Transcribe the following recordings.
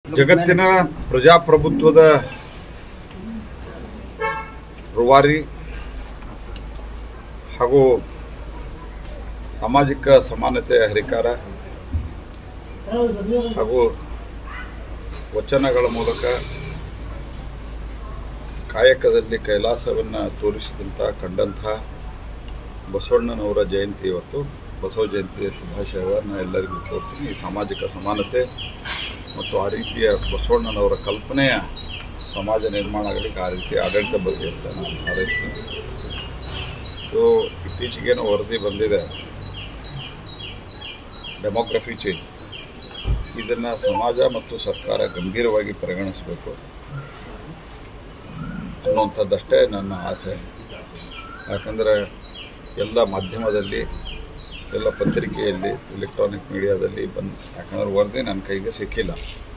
ಜಗತ್ತಿನ ಪ್ರಜಾಪ್ರಭುತ್ವದ ರೂವಾರಿ ಹಾಗೂ ಸಾಮಾಜಿಕ ಸಮಾನತೆಯ ಹರಿಕಾರ ಹಾಗೂ ವಚನಗಳ ಮೂಲಕ ಕಾಯಕದಲ್ಲಿ ಕೈಲಾಸವನ್ನು ತೋರಿಸಿದಂಥ ಕಂಡಂಥ ಬಸವಣ್ಣನವರ ಜಯಂತಿ ಇವತ್ತು ಬಸವ ಜಯಂತಿಯ ಶುಭಾಶಯವನ್ನು ಎಲ್ಲರಿಗೂ ಕೋರ್ತೀನಿ ಈ ಸಾಮಾಜಿಕ ಸಮಾನತೆ ಮತ್ತು ಆ ರೀತಿಯ ಬಸವಣ್ಣನವರ ಕಲ್ಪನೆಯ ಸಮಾಜ ನಿರ್ಮಾಣ ಆಗಲಿಕ್ಕೆ ಆ ರೀತಿ ಆಡಳಿತ ಬಗ್ಗೆ ಅಂತ ನಾನು ಹಾರೈಸ್ತೀನಿ ಸೊ ಇತ್ತೀಚೆಗೇನೋ ವರದಿ ಬಂದಿದೆ ಡೆಮೋಗ್ರಫಿ ಚೇಂಜ್ ಇದನ್ನು ಸಮಾಜ ಮತ್ತು ಸರ್ಕಾರ ಗಂಭೀರವಾಗಿ ಪರಿಗಣಿಸಬೇಕು ಅನ್ನುವಂಥದ್ದಷ್ಟೇ ನನ್ನ ಆಸೆ ಯಾಕಂದರೆ ಎಲ್ಲ ಮಾಧ್ಯಮದಲ್ಲಿ ಎಲ್ಲ ಪತ್ರಿಕೆಯಲ್ಲಿ ಎಲೆಕ್ಟ್ರಾನಿಕ್ ಮೀಡಿಯಾದಲ್ಲಿ ಬಂದು ಯಾಕಂದ್ರೆ ವರದಿ ನನ್ನ ಕೈಗೆ ಸಿಕ್ಕಿಲ್ಲ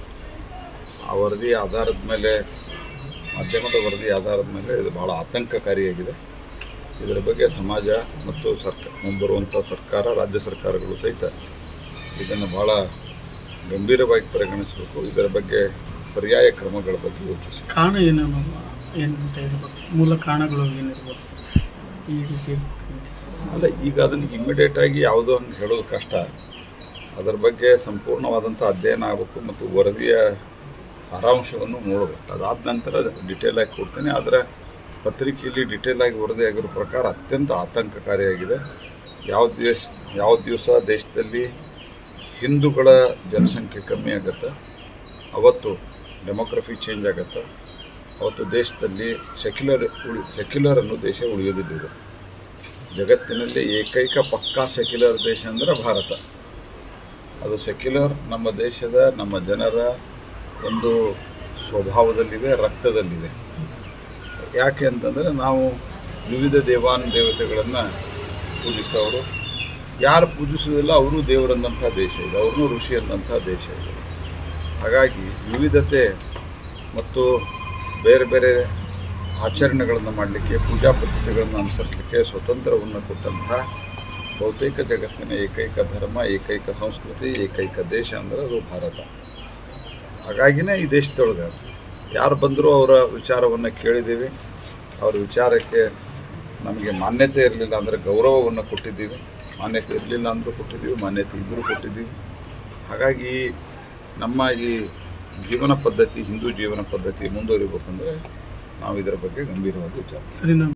ಆ ವರದಿ ಆಧಾರದ ಮೇಲೆ ಮಾಧ್ಯಮದ ವರದಿ ಆಧಾರದ ಮೇಲೆ ಇದು ಭಾಳ ಆತಂಕಕಾರಿಯಾಗಿದೆ ಇದರ ಬಗ್ಗೆ ಸಮಾಜ ಮತ್ತು ಸರ್ಕ ಮುಂಬರುವಂಥ ಸರ್ಕಾರ ರಾಜ್ಯ ಸರ್ಕಾರಗಳು ಸಹಿತ ಇದನ್ನು ಭಾಳ ಗಂಭೀರವಾಗಿ ಪರಿಗಣಿಸಬೇಕು ಇದರ ಬಗ್ಗೆ ಪರ್ಯಾಯ ಕ್ರಮಗಳ ಬಗ್ಗೆ ಯೋಚಿಸಿ ಕಾರಣ ಏನೇನು ಏನಂತ ಹೇಳ್ಬೇಕು ಮೂಲ ಕಾರಣಗಳು ಏನಿರ್ಬೋದು ಈ ರೀತಿ ಅಲ್ಲ ಈಗ ಅದನ್ನು ಇಮಿಡಿಯೇಟ್ ಆಗಿ ಯಾವುದೋ ಹಂಗೆ ಹೇಳೋದು ಕಷ್ಟ ಅದರ ಬಗ್ಗೆ ಸಂಪೂರ್ಣವಾದಂಥ ಅಧ್ಯಯನ ಆಗಬೇಕು ಮತ್ತು ವರದಿಯ ಸಾರಾಂಶವನ್ನು ನೋಡಬೇಕು ಅದಾದ ನಂತರ ಡಿಟೇಲ್ ಆಗಿ ಕೊಡ್ತೇನೆ ಆದರೆ ಪತ್ರಿಕೆಯಲ್ಲಿ ಡಿಟೇಲ್ ಆಗಿ ವರದಿ ಆಗಿರೋ ಪ್ರಕಾರ ಅತ್ಯಂತ ಆತಂಕಕಾರಿಯಾಗಿದೆ ಯಾವ ದಿವಸ ಯಾವ ದಿವಸ ದೇಶದಲ್ಲಿ ಹಿಂದೂಗಳ ಜನಸಂಖ್ಯೆ ಕಮ್ಮಿ ಆಗುತ್ತೆ ಅವತ್ತು ಡೆಮೋಗ್ರಫಿ ಚೇಂಜ್ ಆಗುತ್ತೆ ಅವತ್ತು ದೇಶದಲ್ಲಿ ಸೆಕ್ಯುಲರ್ ಉಳಿ ಸೆಕ್ಯುಲರ್ ಅನ್ನೋ ದೇಶ ಉಳಿಯೋದಿಲ್ಲ ಇದು ಜಗತ್ತಿನಲ್ಲಿ ಏಕೈಕ ಪಕ್ಕಾ ಸೆಕ್ಯುಲರ್ ದೇಶ ಅಂದರೆ ಭಾರತ ಅದು ಸೆಕ್ಯುಲರ್ ನಮ್ಮ ದೇಶದ ನಮ್ಮ ಜನರ ಒಂದು ಸ್ವಭಾವದಲ್ಲಿದೆ ರಕ್ತದಲ್ಲಿದೆ ಯಾಕೆ ಅಂತಂದರೆ ನಾವು ವಿವಿಧ ದೇವಾನು ದೇವತೆಗಳನ್ನು ಪೂಜಿಸೋರು ಯಾರು ಪೂಜಿಸೋದಿಲ್ಲ ಅವರು ದೇವರಂದಂಥ ದೇಶ ಇದೆ ಅವ್ರನ್ನೂ ಋಷಿ ಅಂದಂಥ ದೇಶ ಇದೆ ಹಾಗಾಗಿ ವಿವಿಧತೆ ಮತ್ತು ಬೇರೆ ಬೇರೆ ಆಚರಣೆಗಳನ್ನು ಮಾಡಲಿಕ್ಕೆ ಪೂಜಾ ಪದ್ಧತಿಗಳನ್ನು ಅನುಸರಿಸಲಿಕ್ಕೆ ಸ್ವತಂತ್ರವನ್ನು ಕೊಟ್ಟಂತಹ ಬಹುತೇಕ ಜಗತ್ತಿನ ಏಕೈಕ ಧರ್ಮ ಏಕೈಕ ಸಂಸ್ಕೃತಿ ಏಕೈಕ ದೇಶ ಅಂದರೆ ಅದು ಭಾರತ ಹಾಗಾಗಿನೇ ಈ ದೇಶದೊಳಗೆ ಯಾರು ಬಂದರೂ ಅವರ ವಿಚಾರವನ್ನು ಕೇಳಿದ್ದೀವಿ ಅವ್ರ ವಿಚಾರಕ್ಕೆ ನಮಗೆ ಮಾನ್ಯತೆ ಇರಲಿಲ್ಲ ಅಂದರೆ ಗೌರವವನ್ನು ಕೊಟ್ಟಿದ್ದೀವಿ ಮಾನ್ಯತೆ ಇರಲಿಲ್ಲ ಅಂದರೂ ಕೊಟ್ಟಿದ್ದೀವಿ ಮಾನ್ಯತೆ ಇದ್ದರೂ ಕೊಟ್ಟಿದ್ದೀವಿ ಹಾಗಾಗಿ ನಮ್ಮ ಈ ಜೀವನ ಪದ್ಧತಿ ಹಿಂದೂ ಜೀವನ ಪದ್ಧತಿ ಮುಂದುವರಿಬೇಕಂದ್ರೆ ನಾವು ಇದರ ಬಗ್ಗೆ ಗಂಭೀರವಾಗಿ ವಿಚಾರ ಸರಿ ನಾವು